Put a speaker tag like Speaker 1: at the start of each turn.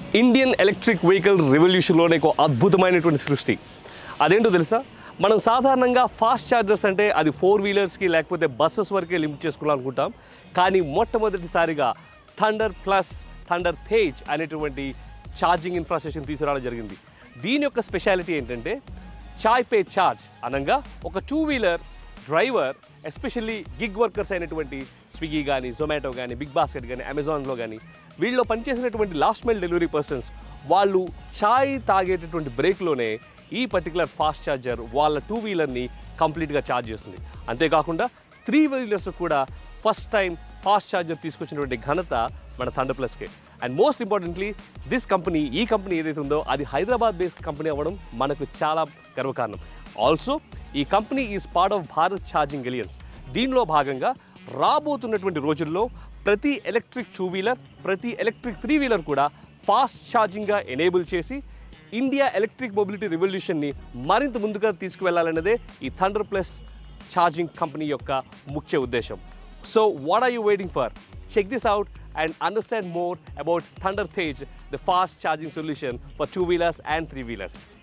Speaker 1: Indian electric vehicle రెవల్యూషన్లోనే ఒక అద్భుతమైనటువంటి సృష్టి అదేంటో తెలుసా మనం సాధారణంగా ఫాస్ట్ ఛార్జర్స్ అంటే అది ఫోర్ వీలర్స్కి లేకపోతే బస్సెస్ వరకే లిమిట్ చేసుకోవాలనుకుంటాం కానీ మొట్టమొదటిసారిగా థండర్ ప్లస్ థండర్ తేజ్ అనేటువంటి ఛార్జింగ్ ఇన్ఫ్రాస్ట్రక్చర్ తీసుకురావడం జరిగింది దీని యొక్క స్పెషాలిటీ ఏంటంటే చాయ్ పే ఛార్జ్ అనగా ఒక two wheeler driver especially gig workers అయినటువంటి స్విగ్గీ కానీ జొమాటో కానీ బిగ్ బాస్కెట్ కానీ అమెజాన్లో కానీ వీళ్ళలో పనిచేసినటువంటి లాస్ట్ మైల్ డెలివరీ పర్సన్స్ వాళ్ళు ఛాయ్ తాగేటటువంటి బ్రేక్లోనే ఈ పర్టికులర్ ఫాస్ట్ ఛార్జర్ వాళ్ళ టూ వీలర్ని కంప్లీట్గా ఛార్జ్ చేస్తుంది అంతేకాకుండా త్రీ వీలర్స్ కూడా ఫస్ట్ టైం ఫాస్ట్ ఛార్జర్ తీసుకొచ్చినటువంటి ఘనత మన థండర్ ప్లస్కే and most importantly this company ఈ కంపెనీ ఏదైతే ఉందో అది హైదరాబాద్ బేస్డ్ కంపెనీ అవ్వడం మనకు చాలా గర్వకారణం ఆల్సో ఈ company is part of Bharat charging alliance దీనిలో భాగంగా రాబోతున్నటువంటి రోజుల్లో ప్రతి ఎలక్ట్రిక్ టూ వీలర్ ప్రతి ఎలక్ట్రిక్ త్రీ వీలర్ కూడా ఫాస్ట్ ఛార్జింగ్గా ఎనేబుల్ చేసి ఇండియా ఎలక్ట్రిక్ మొబిలిటీ రెవల్యూషన్ని మరింత ముందుగా తీసుకువెళ్లాలన్నదే ఈ థండర్ ప్లస్ ఛార్జింగ్ కంపెనీ యొక్క ముఖ్య ఉద్దేశం so what are you waiting for check this out and understand more about Thunder Tej, the fast charging solution for two wheelers and three wheelers.